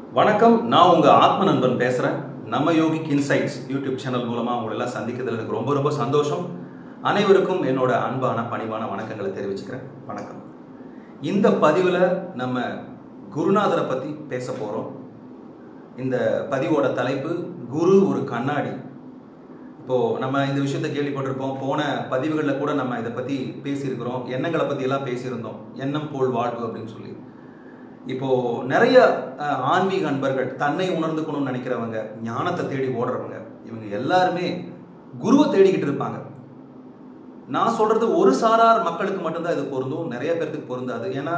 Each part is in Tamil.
வணக்கம் நான் உங்க ஆத்ம நண்பன் பேசுறேன் நம்ம யோகிக் இன்சைட்ஸ் யூடியூப் சேனல் மூலமா உங்களை எல்லாம் சந்திக்கிறதுல எனக்கு ரொம்ப ரொம்ப சந்தோஷம் அனைவருக்கும் என்னோட அன்பான பணிவான வணக்கங்களை தெரிவிச்சுக்கிறேன் வணக்கம் இந்த பதிவில் நம்ம குருநாதரை பற்றி பேச போகிறோம் இந்த பதிவோட தலைப்பு குரு ஒரு கண்ணாடி இப்போ நம்ம இந்த விஷயத்தை கேள்விப்பட்டிருப்போம் போன பதிவுகளில் கூட நம்ம இதை பற்றி பேசியிருக்கிறோம் எண்ணங்களை பற்றி எல்லாம் பேசியிருந்தோம் எண்ணம் போல் வாழ்வு அப்படின்னு சொல்லி இப்போ நிறைய அஹ், ஆன்மீக அன்பர்கள் தன்னை உணர்ந்துக்கணும்னு நினைக்கிறவங்க ஞானத்தை தேடி ஓடுறவங்க இவங்க எல்லாருமே குருவை தேடிக்கிட்டு இருப்பாங்க நான் சொல்றது ஒரு சாரார் மக்களுக்கு மட்டும்தான் இது பொருந்தும் நிறைய பேர்த்துக்கு பொருந்தாது ஏன்னா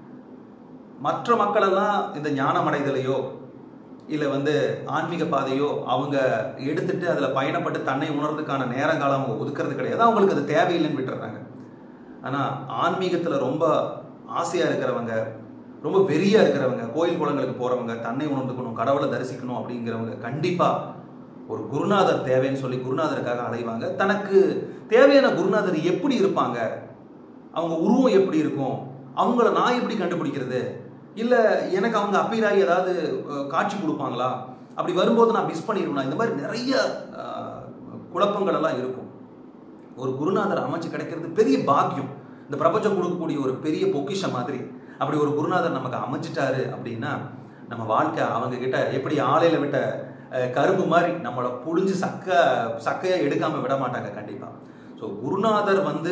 மற்ற மக்களெல்லாம் இந்த ஞானம் அடைதலையோ இல்லை வந்து ஆன்மீக பாதையோ அவங்க எடுத்துட்டு அதில் பயணப்பட்டு தன்னை உணர்றதுக்கான நேரங்காலம் அவங்க ஒதுக்குறது கிடையாது அவங்களுக்கு அது தேவையில்லைன்னு விட்டுறாங்க ஆனால் ஆன்மீகத்தில் ரொம்ப ஆசையாக இருக்கிறவங்க ரொம்ப வெறியாக இருக்கிறவங்க கோயில் குளங்களுக்கு போகிறவங்க தன்னை உணர்ந்துக்கணும் கடவுளை தரிசிக்கணும் அப்படிங்கிறவங்க கண்டிப்பாக ஒரு குருநாதர் தேவைன்னு சொல்லி குருநாதருக்காக அலைவாங்க தனக்கு தேவையான குருநாதர் எப்படி இருப்பாங்க அவங்க உருவம் எப்படி இருக்கும் அவங்கள நான் எப்படி கண்டுபிடிக்கிறது இல்லை எனக்கு அவங்க அப்பீராகி ஏதாவது அஹ், காட்சி கொடுப்பாங்களா அப்படி வரும்போது நான் மிஸ் பண்ணிடுவேனா இந்த மாதிரி நிறைய அஹ், குழப்பங்கள் எல்லாம் இருக்கும் ஒரு குருநாதர் அமைச்சு கிடைக்கிறது பெரிய பாக்கியம் இந்த பிரபஞ்சம் கொடுக்கக்கூடிய ஒரு பெரிய பொக்கிஷம் மாதிரி அப்படி ஒரு குருநாதர் நமக்கு அமைச்சிட்டாரு அப்படின்னா நம்ம வாழ்க்கை அவங்க கிட்ட எப்படி ஆலையில விட்ட அஹ், கரும்பு மாதிரி நம்மளை புழிஞ்சு சக்க சக்கையை எடுக்காம விட மாட்டாங்க கண்டிப்பா ஸோ குருநாதர் வந்து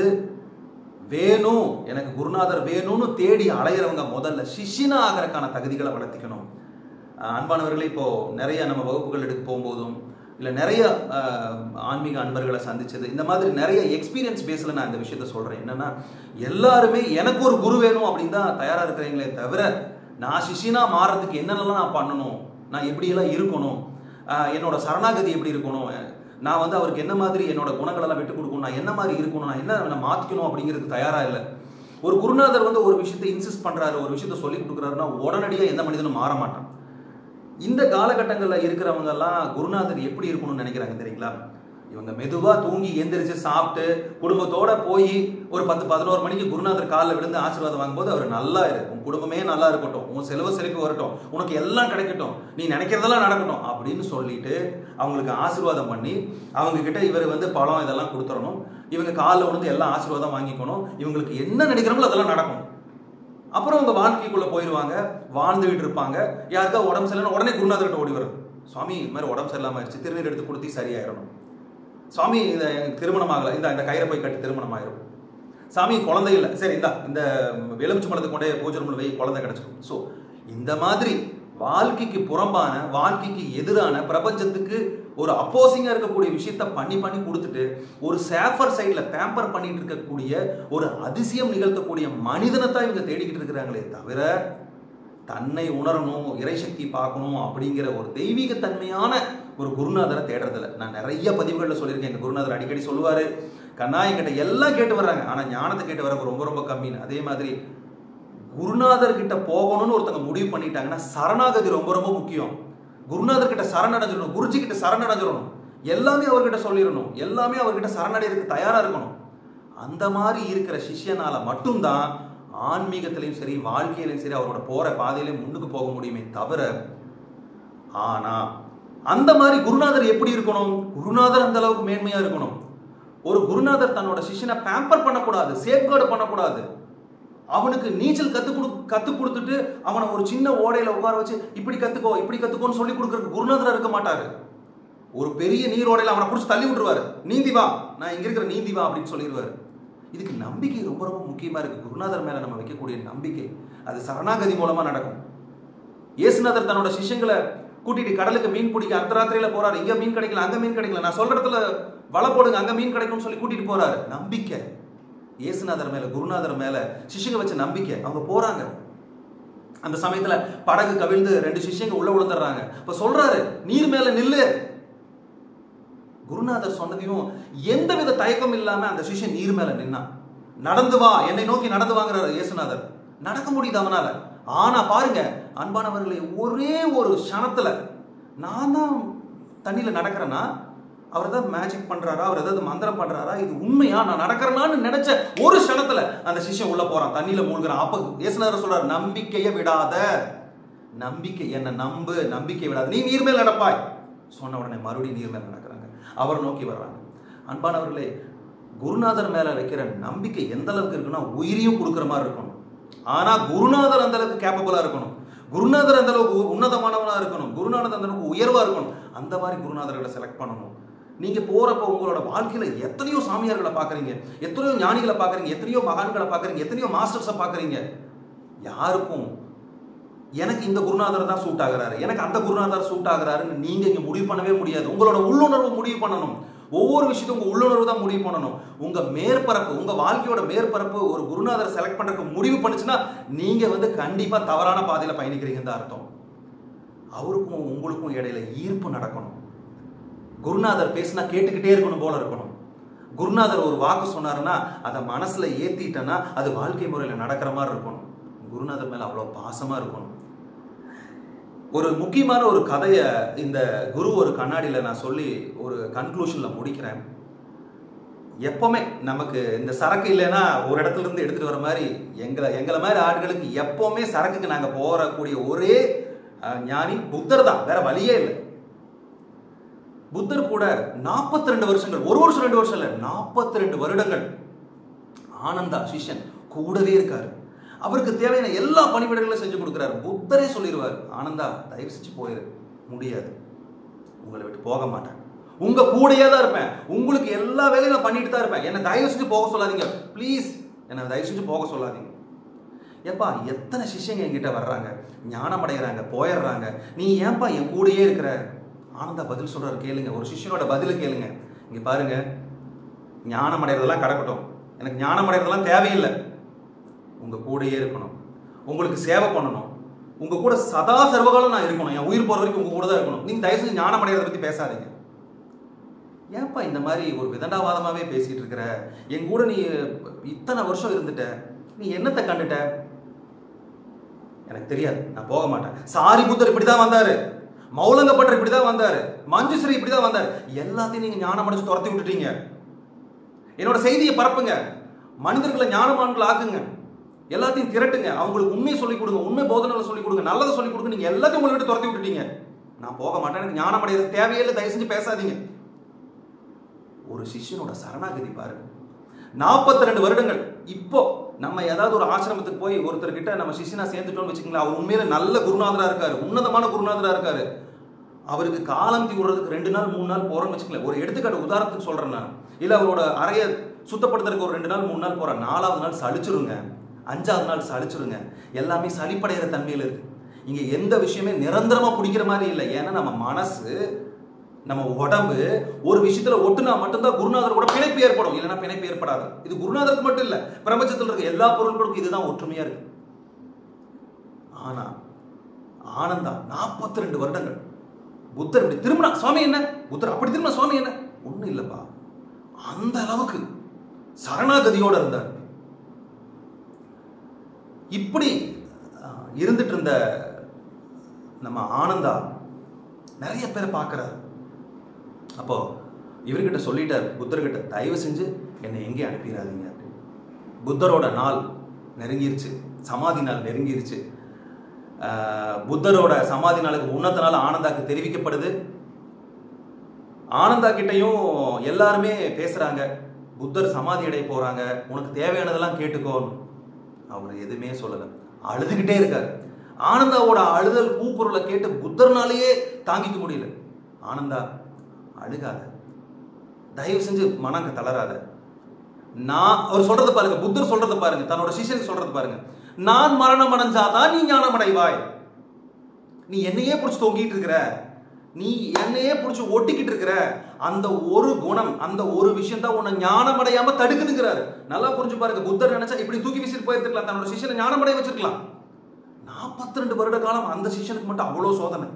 வேணும் எனக்கு குருநாதர் வேணும்னு தேடி அலையிறவங்க முதல்ல சிஷ்யனா ஆகிறதுக்கான தகுதிகளை வளர்த்திக்கணும் அஹ் அன்பானவர்களே இப்போ நிறைய நம்ம வகுப்புகள் எடுக்க போகும்போதும் இல்லை நிறைய அஹ், ஆன்மீக அன்பர்களை சந்திச்சது இந்த மாதிரி நிறைய எக்ஸ்பீரியன்ஸ் பேஸில் நான் இந்த விஷயத்த சொல்கிறேன் என்னன்னா எல்லாருமே எனக்கு ஒரு குரு வேணும் அப்படின்னு தான் தயாராக இருக்கிறீங்களே தவிர நான் சிஷினா மாறுறதுக்கு என்னென்னலாம் நான் பண்ணணும் நான் எப்படியெல்லாம் இருக்கணும் அஹ், என்னோட சரணாகதி எப்படி இருக்கணும் நான் வந்து அவருக்கு என்ன மாதிரி என்னோட குணங்களெல்லாம் விட்டு கொடுக்கணும் நான் என்ன மாதிரி இருக்கணும் நான் என்ன நான் மாற்றிக்கணும் அப்படிங்கிறதுக்கு தயாராக இல்லை ஒரு குருநாதர் வந்து ஒரு விஷயத்தை இன்சிஸ்ட் பண்ணுறாரு ஒரு விஷயத்தை சொல்லி கொடுக்குறாருன்னா உடனடியாக எந்த மனிதனும் மாற மாட்டான் இந்த காலகட்டங்களில் இருக்கிறவங்க எல்லாம் குருநாதர் எப்படி இருக்கணும்னு நினைக்கிறாங்க தெரியுங்களா இவங்க மெதுவா தூங்கி எந்திரிச்சு சாப்பிட்டு குடும்பத்தோட போய் ஒரு பத்து பதினோரு மணிக்கு குருநாதர் காலில் விழுந்து ஆசீர்வாதம் வாங்கும்போது அவர் நல்லா இரு உன் குடும்பமே நல்லா இருக்கட்டும் உன் செலவு செழிப்பு வரட்டும் உனக்கு எல்லாம் கிடைக்கட்டும் நீ நினைக்கிறதெல்லாம் நடக்கட்டும் அப்படின்னு சொல்லிட்டு அவங்களுக்கு ஆசீர்வாதம் பண்ணி அவங்க கிட்ட இவர் வந்து பழம் இதெல்லாம் கொடுத்துடணும் இவங்க காலில் விழுந்து எல்லாம் ஆசீர்வாதம் வாங்கிக்கணும் இவங்களுக்கு என்ன நினைக்கிறாங்களோ அதெல்லாம் நடக்கும் அப்புறம் அவங்க வாழ்க்கைக்குள்ள போயிடுவாங்க வாழ்ந்துகிட்டு இருப்பாங்க யாருக்கா உடம்பு சரியில்லைன்னா உடனே குருநாதர்கிட்ட ஓடி வரும் சுவாமி இந்த மாதிரி உடம்பு சரியில்லாம ஆயிடுச்சு திருநீர் எடுத்து கொடுத்து சரியாயிடணும் சாமி இந்த எனக்கு திருமணம் ஆகல இந்த இந்த கயிறை போய் கட்டி திருமணம் ஆயிரும் சாமி குழந்தை இல்லை சரி இந்தா இந்த எலுமிச்சு மலத்தை கொண்டே பூஜை ரூமில் போய் குழந்தை கிடைச்சிடும் ஸோ இந்த மாதிரி வாழ்க்கைக்கு புறம்பான வாழ்க்கைக்கு எதிரான பிரபஞ்சத்துக்கு ஒரு அப்போசிங்காக இருக்கக்கூடிய விஷயத்த பண்ணி பண்ணி கொடுத்துட்டு ஒரு சேஃபர் சைடில் பேம்பர் பண்ணிட்டு இருக்கக்கூடிய ஒரு அதிசயம் நிகழ்த்தக்கூடிய மனிதனை தான் இவங்க தேடிக்கிட்டு இருக்கிறாங்களே தவிர தன்னை உணரணும் இறைசக்தி பார்க்கணும் அப்படிங்கிற ஒரு தெய்வீக தன்மையான ஒரு குருநாதரை தேடுறதில்ல நான் நிறைய பதிவுகளில் சொல்லியிருக்கேன் எங்கள் குருநாதர் அடிக்கடி சொல்லுவார் கண்ணா என்கிட்ட எல்லாம் கேட்டு வர்றாங்க ஆனால் ஞானத்தை கேட்டு வரப்ப ரொம்ப ரொம்ப கம்மின்னு அதே மாதிரி குருநாதர் கிட்ட போகணும்னு ஒருத்தங்க முடிவு பண்ணிட்டாங்கன்னா சரணாகதி ரொம்ப ரொம்ப முக்கியம் குருநாதர் கிட்ட சரணடைஞ்சிடணும் குருஜி கிட்ட சரணடைஞ்சிடணும் எல்லாமே அவர்கிட்ட சொல்லிடணும் எல்லாமே அவர்கிட்ட சரணடைறதுக்கு தயாரா இருக்கணும் அந்த மாதிரி இருக்கிற சிஷ்யனால மட்டும்தான் ஆன்மீகத்திலையும் சரி வாழ்க்கையிலையும் சரி அவரோட போற பாதையிலையும் முன்னுக்கு போக முடியுமே தவிர ஆனா அந்த மாதிரி குருநாதர் எப்படி இருக்கணும் குருநாதர் அந்த அளவுக்கு மேன்மையா இருக்கணும் ஒரு குருநாதர் தன்னோட சிஷ்யனை பேம்பர் பண்ணக்கூடாது சேஃப்கார்டு பண்ணக்கூடாது அவனுக்கு நீச்சல் கத்து கொடு கத்து கொடுத்துட்டு அவனை ஒரு சின்ன ஓடையில உட்கார வச்சு இப்படி கத்துக்கோ இப்படி கத்துக்கோன்னு சொல்லி கொடுக்கறதுக்கு குருநாதரா இருக்க மாட்டாரு ஒரு பெரிய நீரோடையில அவனை பிடிச்சி தள்ளி விட்டுருவாரு நீந்தி வா நான் இங்க இருக்கிற நீந்தி வா அப்படின்னு சொல்லிடுவாரு இதுக்கு நம்பிக்கை ரொம்ப ரொம்ப முக்கியமா இருக்கு குருநாதர் மேல நம்ம வைக்கக்கூடிய நம்பிக்கை அது சரணாகதி மூலமா நடக்கும் இயேசுநாதர் தன்னோட சிஷ்யங்களை கூட்டிட்டு கடலுக்கு மீன் பிடிக்க அர்த்தராத்திரியில போறாரு இங்க மீன் கிடைக்கல அங்க மீன் கிடைக்கல நான் சொல்ற இடத்துல வலை போடுங்க அங்க மீன் கிடைக்கும்னு சொல்லி கூட்டிட்டு போறாரு நம்பிக்கை இயேசுநாதர் மேல குருநாதர் மேல சிஷ்யங்க வச்ச நம்பிக்கை அவங்க போறாங்க அந்த சமயத்துல படகு கவிழ்ந்து ரெண்டு சிஷ்யங்க உள்ள விழுந்துடுறாங்க இப்ப சொல்றாரு நீர் மேல நில்லு குருநாதர் சொன்னதையும் எந்தவித தயக்கம் இல்லாம அந்த சிஷ்யன் நீர் மேல நின்னான் நடந்து வா என்னை நோக்கி நடந்து வாங்குறாரு இயேசுநாதர் நடக்க முடியுது அவனால ஆனா பாருங்க அன்பானவர்களே ஒரே ஒரு க்ஷணத்துல நான் தான் தண்ணியில நடக்கிறேன்னா அவர் ஏதாவது மேஜிக் பண்றாரா அவர் ஏதாவது மந்திரம் பண்றாரா இது உண்மையா நான் நடக்கிறேனான்னு நினைச்ச ஒரு க்ஷணத்துல அந்த சிஷ்யன் உள்ள போறான் தண்ணியில மூழ்கிறான் அப்ப இயேசுநாதர் சொல்றாரு நம்பிக்கையை விடாத நம்பிக்கை என்ன நம்பு நம்பிக்கை விடாது நீ நீர் மேல் நடப்பாய் சொன்ன உடனே மறுபடியும் நீர் மேல் நடக்கிறாங்க அவர் நோக்கி வர்றாங்க அன்பானவர்களே குருநாதர் மேல வைக்கிற நம்பிக்கை எந்த அளவுக்கு இருக்குன்னா உயிரையும் கொடுக்குற மாதிரி இருக்கணும் ஆனா குருநாதர் அந்த அளவுக்கு கேப்பபிளா இருக்கணும் குருநாதர் அந்த அளவுக்கு உ- உன்னதமானவனா இருக்கணும் குருநாதர் அந்த அளவுக்கு உயர்வா இருக்கணும் அந்த மாதிரி குருநாதர்களை செலக்ட் பண்ணணும் நீங்க போறப்ப உங்களோட வாழ்க்கையில எத்தனையோ சாமியார்களை பாக்குறீங்க எத்தனையோ ஞானிகளை பாக்குறீங்க எத்தனையோ மகான்களை பாக்குறீங்க எத்தனையோ மாஸ்டர்ஸை பாக்குறீங்க யாருக்கும் எனக்கு இந்த குருநாதர் தான் சூட் ஆகுறாரு எனக்கு அந்த குருநாதர் சூட் ஆகுறாருன்னு நீங்க இங்க முடிவு பண்ணவே முடியாது உங்களோட உள்ளுணர்வு முடிவு பண்ணணும் ஒவ்வொரு விஷயத்தையும் உங்க உள்ளுணர்வு தான் முடிவு பண்ணணும் உங்க மேற்பரப்பு உங்க வாழ்க்கையோட மேற்பரப்பு ஒரு குருநாதர் செலக்ட் பண்றதுக்கு முடிவு பண்ணுச்சுன்னா நீங்க வந்து கண்டிப்பா தவறான பாதையில பயணிக்கிறீங்கன்னு தான் அர்த்தம் அவருக்கும் உங்களுக்கும் இடையில ஈர்ப்பு நடக்கணும் குருநாதர் பேசினா கேட்டுக்கிட்டே இருக்கணும் போல இருக்கணும் குருநாதர் ஒரு வாக்கு சொன்னாருன்னா அதை மனசுல ஏத்திட்டேன்னா அது வாழ்க்கை முறையில் நடக்கிற மாதிரி இருக்கணும் குருநாதர் மேல அவ்வளோ பாசமா இருக்கணும் ஒரு முக்கியமான ஒரு கதையை இந்த குரு ஒரு கண்ணாடியில் நான் சொல்லி ஒரு கன்க்ளூஷனில் முடிக்கிறேன் எப்பவுமே நமக்கு இந்த சரக்கு இல்லைன்னா ஒரு இடத்துல இருந்து எடுத்துட்டு வர மாதிரி எங்களை எங்களை மாதிரி ஆட்களுக்கு எப்பவுமே சரக்குக்கு நாங்கள் போறக்கூடிய ஒரே அஹ், ஞானி புத்தர் தான் வேற வழியே இல்லை புத்தர் கூட 42 ரெண்டு வருஷங்கள் ஒரு வருஷம் ரெண்டு வருஷம் இல்லை 42 ரெண்டு வருடங்கள் ஆனந்தா சிஷ்யன் கூடவே இருக்காரு அவருக்கு தேவையான எல்லா பணிவிடைகளும் செஞ்சு கொடுக்குறாரு புத்தரே சொல்லிடுவார் ஆனந்தா தயவு செஞ்சு போயிரு முடியாது உங்களை விட்டு போக மாட்டேன் உங்க கூடயே தான் இருப்பேன் உங்களுக்கு எல்லா வேலையும் நான் பண்ணிட்டு தான் இருப்பேன் என்னை தயவு செஞ்சு போக சொல்லாதீங்க ப்ளீஸ் என்னை தயவு செஞ்சு போக சொல்லாதீங்க ஏப்பா எத்தனை சிஷ்யங்க என்கிட்ட வர்றாங்க ஞானம் அடைகிறாங்க போயிடுறாங்க நீ ஏன்பா என் கூடயே இருக்கிற ஆனந்தா பதில் சொல்றாரு கேளுங்க ஒரு சிஷ்யனோட பதில கேளுங்க இங்க பாருங்க ஞானம் அடைறதெல்லாம் கிடக்கட்டும் எனக்கு ஞானம் அடைறதெல்லாம் தேவையில்லை உங்க கூடயே இருக்கணும் உங்களுக்கு சேவை பண்ணணும் உங்க கூட சதா சர்வகாலம் நான் இருக்கணும் என் உயிர் போற வரைக்கும் உங்க கூட தான் இருக்கணும் நீங்க தயவு செஞ்சு ஞானம் அடைறதை பத்தி பேசாதீங்க ஏன்பா இந்த மாதிரி ஒரு விதண்டாவாதமாவே பேசிட்டு இருக்கிற என் கூட நீ இத்தனை வருஷம் இருந்துட்ட நீ என்னத்தை கண்டுட்ட எனக்கு தெரியாது நான் போக மாட்டேன் சாரி புத்தர் இப்படிதான் வந்தாரு மௌலங்கப்பட்டர் இப்படிதான் வந்தாரு மஞ்சுஸ்ரீ இப்படிதான் வந்தாரு எல்லாத்தையும் நீங்க ஞானம் அடைச்சு துரத்தி விட்டுட்டீங்க என்னோட செய்தியை பரப்புங்க மனிதர்களை ஞானமான்கள் ஆக்குங்க எல்லாத்தையும் திரட்டுங்க அவங்களுக்கு உண்மையை சொல்லிக் கொடுங்க உண்மை போதனைகளை சொல்லிக் கொடுங்க நல்லதை சொல்லிக் கொடுங்க நீங்க எல்லாத்தையும் உங்களை விட்டு துரத்தி விட்டுட்டீங்க நான் போக மாட்டேன் எனக்கு ஞானம் அடைகிறது தேவையில்லை தயவு செஞ்சு பேசாதீங்க ஒரு சிஷ்யனோட சரணாகதி பாருங்க 42 ரெண்டு வருடங்கள் இப்போ நம்ம ஏதாவது ஒரு ஆசிரமத்துக்கு போய் ஒருத்தர்கிட்ட நம்ம சிஷ்யனா சேர்ந்துட்டோம்னு வச்சுக்கோங்களேன் அவர் உண்மையில நல்ல குருநாதரா இருக்காரு உன்னதமான குருநாதரா இருக்காரு அவருக்கு காலம் விடுறதுக்கு ரெண்டு நாள் மூணு நாள் போறோம்னு வச்சுக்கல ஒரு எடுத்துக்காட்டு உதாரணத்துக்கு சொல்றேன் நான் இல்ல அவரோட அறைய சுத்தப்படுத்துறதுக்கு ஒரு ரெண்டு நாள் மூணு நாள் போறேன் நாலாவது நாள் சலிச்சிருங்க அஞ்சாவது நாள் சலிச்சிருங்க எல்லாமே சலிப்படைகிற தன்மையில இருக்கு இங்க எந்த விஷயமே நிரந்தரமா பிடிக்கிற மாதிரி இல்லை ஏன்னா நம்ம மனசு நம்ம உடம்பு ஒரு விஷயத்துல ஒட்டுனா மட்டும்தான் குருநாதர் கூட பிணைப்பு ஏற்படும் இல்லைன்னா பிணைப்பு ஏற்படாது இது குருநாதருக்கு மட்டும் இல்ல பிரபஞ்சத்தில் இருக்க எல்லா பொருட்களுக்கும் இதுதான் ஒற்றுமையா இருக்கு ஆனா ஆனந்தா 42 ரெண்டு வருடங்கள் புத்தர் இப்படி திரும்பினா சுவாமி என்ன புத்தர் அப்படி திரும்பினா சுவாமி என்ன ஒண்ணும் இல்லப்பா அந்த அளவுக்கு சரணாகதியோட இருந்தார் இப்படி அஹ், இருந்துட்டு இருந்த நம்ம ஆனந்தா நிறைய பேரை பார்க்கறாரு அப்போ இவர்கிட்ட சொல்லிட்டார் புத்தர்கிட்ட தயவு செஞ்சு என்னை எங்கேயும் அனுப்பிடாதீங்க அப்படின்னு. புத்தரோட நாள் நெருங்கிருச்சு சமாதி நாள் நெருங்கிருச்சு ஆஹ் புத்தரோட சமாதி நாளுக்கு முன்னத்த நாள் ஆனந்தாக்கு தெரிவிக்கப்படுது ஆனந்தா கிட்டயும் எல்லாருமே பேசுறாங்க புத்தர் சமாதி அடைய போறாங்க உனக்கு தேவையானதெல்லாம் கேட்டுக்கோன்னு அவர் எதுவுமே சொல்லல அழுதுகிட்டே இருக்காரு ஆனந்தாவோட அழுதல் கூக்குரலை கேட்டு புத்தர்னாலேயே தாங்கிக்க முடியல ஆனந்தா அழுகாத தயவு செஞ்சு மனங்க தளராத நான் அவர் சொல்றத பாருங்க புத்தர் சொல்றத பாருங்க தன்னோட சிஷ்யனுக்கு சொல்றத பாருங்க நான் மரணம் அடைஞ்சாதான் நீ ஞானம் அடைவாய் நீ என்னையே பிடிச்சி தொங்கிட்டு இருக்கிற நீ என்னையே பிடிச்சி ஒட்டிக்கிட்டு இருக்கிற அந்த ஒரு குணம் அந்த ஒரு விஷயம் தான் உன்னை ஞானம் அடையாம தடுக்குதுங்கிறாரு நல்லா புரிஞ்சு பாருங்க புத்தர் நினைச்சா இப்படி தூக்கி வீசிட்டு போயிருக்கலாம் தன்னோட சிஷ்யனை ஞானம் அடைய வச்சிருக்கலாம் நாற்பத்தி ரெண்டு வருட காலம் அந்த சிஷ்யனுக்கு மட்டும் அவ்வளோ சோதனை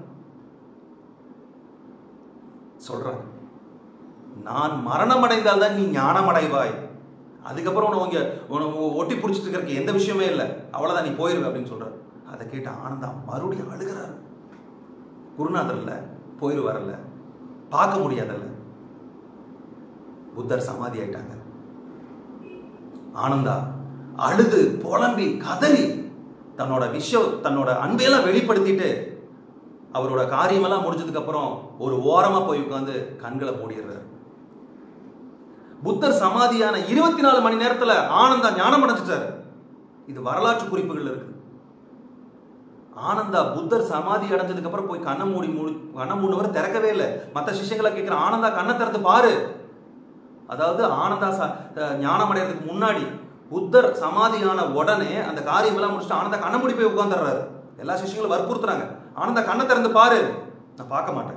சொல்றாங்க நான் மரணம் அடைந்தால் தான் நீ ஞானம் அடைவாய் அதுக்கப்புறம் உன்னை உங்க உன்னை ஒட்டி பிடிச்சிட்டு இருக்கிறக்கு எந்த விஷயமே இல்லை அவ்வளவுதான் நீ போயிருவ அப்படின்னு சொல்றாரு அதை கேட்டு ஆனந்தா மறுபடியும் அழுகிறாரு குருநாதர் இல்ல போயிருவார்ல பார்க்க முடியாதல்ல புத்தர் சமாதி ஆயிட்டாங்க ஆனந்தா அழுது புலம்பி கதறி தன்னோட விஷயம் தன்னோட அன்பையெல்லாம் வெளிப்படுத்திட்டு அவரோட காரியமெல்லாம் முடிஞ்சதுக்கு அப்புறம் ஒரு ஓரமா போய் உட்காந்து கண்களை மூடிடுறாரு புத்தர் சமாதியான இருபத்தி நாலு மணி நேரத்துல ஆனந்தா ஞானம் அடைஞ்சிட்டாரு இது வரலாற்று குறிப்புகள் இருக்கு ஆனந்தா புத்தர் சமாதி அடைஞ்சதுக்கு அப்புறம் போய் கண்ணை மூடி மூடி கண்ணை மூணுவரை திறக்கவே இல்லை மற்ற சிஷ்யங்களை கேட்கிற ஆனந்தா கண்ணை திறந்து பாரு அதாவது ஆனந்தா ச- அஹ் ஞானம் அடைகிறதுக்கு முன்னாடி புத்தர் சமாதியான உடனே அந்த காரியம் எல்லாம் முடிச்சுட்டு ஆனந்தா கண்ணை மூடி போய் உட்காந்துடுறாரு எல்லா சிஷ்யங்களும் வற்புறுத்துறாங்க ஆனந்தா கண்ணை திறந்து பாரு நான் பார்க்க மாட்டேன்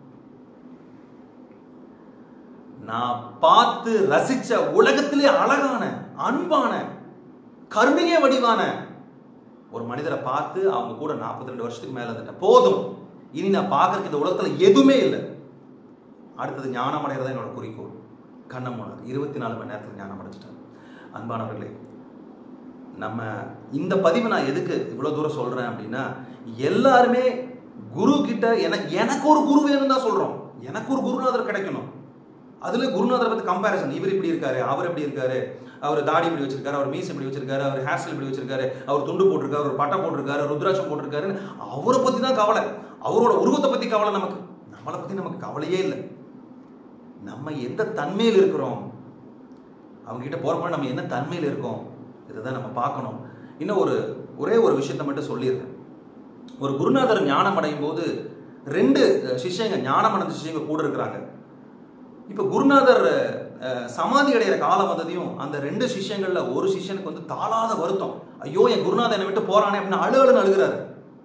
நான் பார்த்து ரசிச்ச உலகத்திலே அழகான அன்பான கருணைய வடிவான ஒரு மனிதரை பார்த்து அவங்க கூட 42 ரெண்டு வருஷத்துக்கு மேல இருந்துட்டேன் போதும் இனி நான் பார்க்கறதுக்கு இந்த உலகத்துல எதுவுமே இல்லை அடுத்தது ஞானம் அடைகிறதா என்னோட குறிக்கோள் கண்ணை மூணார் இருபத்தி நாலு மணி நேரத்தில் ஞானம் அடைச்சிட்டேன் அன்பானவர்களே நம்ம இந்த பதிவு நான் எதுக்கு இவ்வளோ தூரம் சொல்கிறேன் அப்படின்னா எல்லாருமே குரு கிட்ட எனக்கு எனக்கு ஒரு குரு வேணும் தான் சொல்கிறோம் எனக்கு ஒரு குருநாதர் கிடைக்கணும் அதில் குருநாதரை பற்றி கம்பேரிசன் இவர் இப்படி இருக்காரு அவர் எப்படி இருக்காரு அவர் தாடி இப்படி வச்சிருக்காரு அவர் மீஸ் இப்படி வச்சிருக்காரு அவர் ஹேர் ஸ்டைல் இப்படி வச்சிருக்காரு அவர் துண்டு போட்டிருக்காரு ஒரு பட்டை போட்டிருக்காரு ருத்ராட்சம் போட்டிருக்காருன்னு அவரை பற்றி தான் கவலை அவரோட உருவத்தை பற்றி கவலை நமக்கு நம்மளை பற்றி நமக்கு கவலையே இல்லை நம்ம எந்த தன்மையில் இருக்கிறோம் அவங்க கிட்ட போகிறப்ப நம்ம என்ன தன்மையில் இருக்கோம் இதை தான் நம்ம பார்க்கணும் இன்னும் ஒரு ஒரே ஒரு விஷயத்த மட்டும் சொல்லிடுறேன் ஒரு குருநாதர் ஞானம் அடையும் போது ரெண்டு அஹ், சிஷ்யங்க ஞானம் அடைஞ்ச சிஷ்யங்க கூட இருக்கிறாங்க இப்போ குருநாதர் அஹ், சமாதி அடைகிற காலம் வந்ததையும் அந்த ரெண்டு சிஷ்யங்கள்ல ஒரு சிஷ்யனுக்கு வந்து தாளாத வருத்தம் ஐயோ என் குருநாதர் என்னை விட்டு போறானே அப்படின்னு அழு அழுன்னு அழுகிறாரு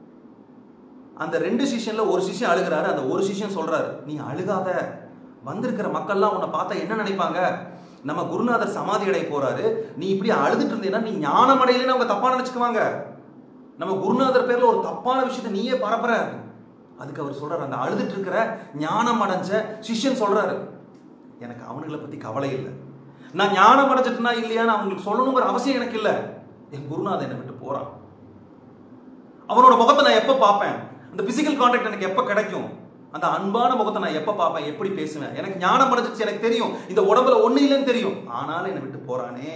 அந்த ரெண்டு சிஷ்யன்ல ஒரு சிஷ்யன் அழுகிறாரு அந்த ஒரு சிஷ்யன் சொல்றாரு நீ அழுகாத வந்திருக்கிற மக்கள்லாம் உன்னை பார்த்தா என்ன நினைப்பாங்க நம்ம குருநாதர் சமாதி அடைய போறாரு நீ இப்படி அழுதுட்டு இருந்தீங்கன்னா நீ ஞானம் அடையலன்னு அவங்க தப்பா நினைச்சுக்குவாங்க நம்ம குருநாதர் பேர்ல ஒரு தப்பான விஷயத்தை நீயே பரப்புற அதுக்கு அவர் சொல்றாரு அந்த அழுதுட்டு இருக்கிற ஞானம் அடைஞ்ச சிஷ்யன் சொல்றாரு எனக்கு அவனுங்களை பத்தி கவலை இல்லை நான் ஞானம் அடைஞ்சிட்டேனா இல்லையான்னு அவங்களுக்கு சொல்லணுங்கிற அவசியம் எனக்கு இல்லை என் குருநாதன் என்னை விட்டு போறான் அவனோட முகத்தை நான் எப்போ பார்ப்பேன் அந்த பிசிக்கல் கான்டாக்ட் எனக்கு எப்போ கிடைக்கும் அந்த அன்பான முகத்தை நான் எப்போ பார்ப்பேன் எப்படி பேசுவேன் எனக்கு ஞானம் அடைஞ்சிச்சு எனக்கு தெரியும் இந்த உடம்புல ஒண்ணு இல்லைன்னு தெரியும் ஆனாலும் என்னை விட்டு போறானே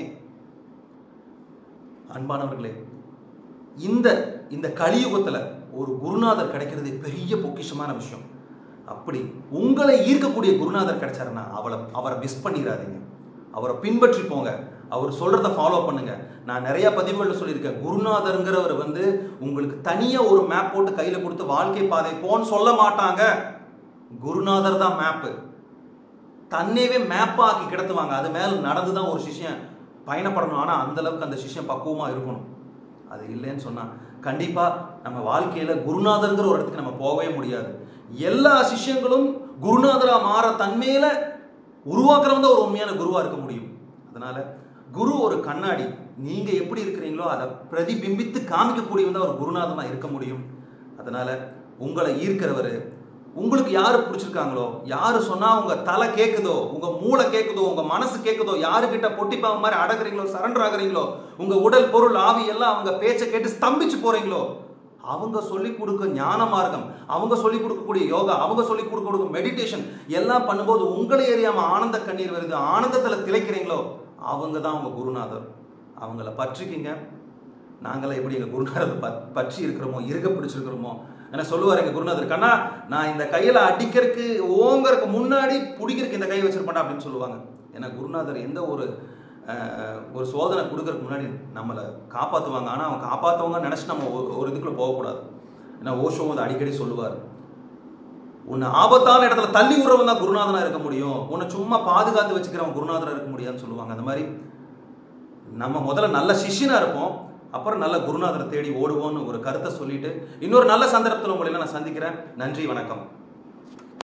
அன்பானவர்களே இந்த இந்த கலியுகத்துல ஒரு குருநாதர் கிடைக்கிறது பெரிய பொக்கிஷமான விஷயம் அப்படி உங்களை ஈர்க்கக்கூடிய குருநாதர் கிடைச்சாருன்னா அவளை அவரை மிஸ் பண்ணிடாதீங்க அவரை பின்பற்றி போங்க அவர் சொல்றத ஃபாலோ பண்ணுங்க நான் நிறைய பதிவுகளில் சொல்லியிருக்கேன் குருநாதருங்கிறவர் வந்து உங்களுக்கு தனியா ஒரு மேப் போட்டு கையில கொடுத்து வாழ்க்கை பாதை போன்னு சொல்ல மாட்டாங்க குருநாதர் தான் மேப்பு தன்னையவே மேப்பா ஆக்கி கிடத்துவாங்க அது மேல நடந்து தான் ஒரு சிஷ்யன் பயணப்படணும் ஆனா அந்த அளவுக்கு அந்த சிஷ்யன் பக்குவமா இருக்கணும் அது இல்லைன்னு சொன்னா கண்டிப்பா நம்ம வாழ்க்கையில குருநாதர்ங்கிற ஒரு இடத்துக்கு நம்ம போகவே முடியாது எல்லா சிஷ்யங்களும் குருநாதரா மாற தன்மையில உருவாக்குறவங்க தான் ஒரு உண்மையான குருவா இருக்க முடியும் அதனால குரு ஒரு கண்ணாடி நீங்க எப்படி இருக்கிறீங்களோ அதை பிரதிபிம்பித்து காமிக்கக்கூடியவன் தான் ஒரு குருநாதனா இருக்க முடியும் அதனால உங்களை ஈர்க்கிறவர் உங்களுக்கு யாரு பிடிச்சிருக்காங்களோ யாரு சொன்னா உங்க தலை கேக்குதோ உங்க மூளை கேக்குதோ உங்க மனசு கேக்குதோ யாருக்கிட்ட பொட்டிப்பாங்க மாதிரி அடங்குறீங்களோ சரண்டர் ஆகுறீங்களோ உங்க உடல் பொருள் ஆவி எல்லாம் அவங்க பேச்சை கேட்டு ஸ்தம்பிச்சு போறீங்களோ அவங்க சொல்லி கொடுக்க ஞான மார்க்கம் அவங்க சொல்லி கொடுக்கக்கூடிய யோகா அவங்க சொல்லி கொடுக்க மெடிடேஷன் எல்லாம் பண்ணும்போது உங்களை எரியாம ஆனந்த கண்ணீர் வருது ஆனந்தத்துல திளைக்கிறீங்களோ அவங்க தான் உங்க குருநாதர் அவங்கள பற்றிக்கிங்க நாங்களாம் எப்படி எங்க குருநாதரை ப- பற்றி இருக்கிறோமோ இருக்க பிடிச்சிருக்கிறோமோ என்ன சொல்லுவார் எங்க குருநாதர் கண்ணா நான் இந்த கையில அடிக்கிறதுக்கு ஓங்கறதுக்கு முன்னாடி பிடிக்கிறதுக்கு இந்த கை வச்சிருப்பேன்டா அப்படின்னு சொல்லுவாங்க ஏன்னா குருநாதர் எந்த ஒரு அஹ், ஒரு சோதனை கொடுக்கறதுக்கு முன்னாடி நம்மளை காப்பாற்றுவாங்க ஆனால் அவங்க காப்பாற்றுவாங்க நினச்சி நம்ம ஒரு- ஒரு இதுக்குள்ள போகக்கூடாது ஏன்னா ஓஷோ வந்து அடிக்கடி சொல்லுவார் உன்னை ஆபத்தான இடத்துல தள்ளி விடுறவன் தான் குருநாதனா இருக்க முடியும் உன்னை சும்மா பாதுகாத்து வச்சுக்கிறவன் குருநாதனா இருக்க முடியாதுன்னு சொல்லுவாங்க அந்த மாதிரி நம்ம முதல்ல நல்ல சிஷ்யனா இருப்போம் அப்புறம் நல்ல குருநாதரை தேடி ஓடுவோம்னு ஒரு கருத்தை சொல்லிட்டு இன்னொரு நல்ல சந்தர்ப்பத்தில் உங்களை எல்லாம் நான் சந்திக்கிறேன் நன்றி வணக்கம்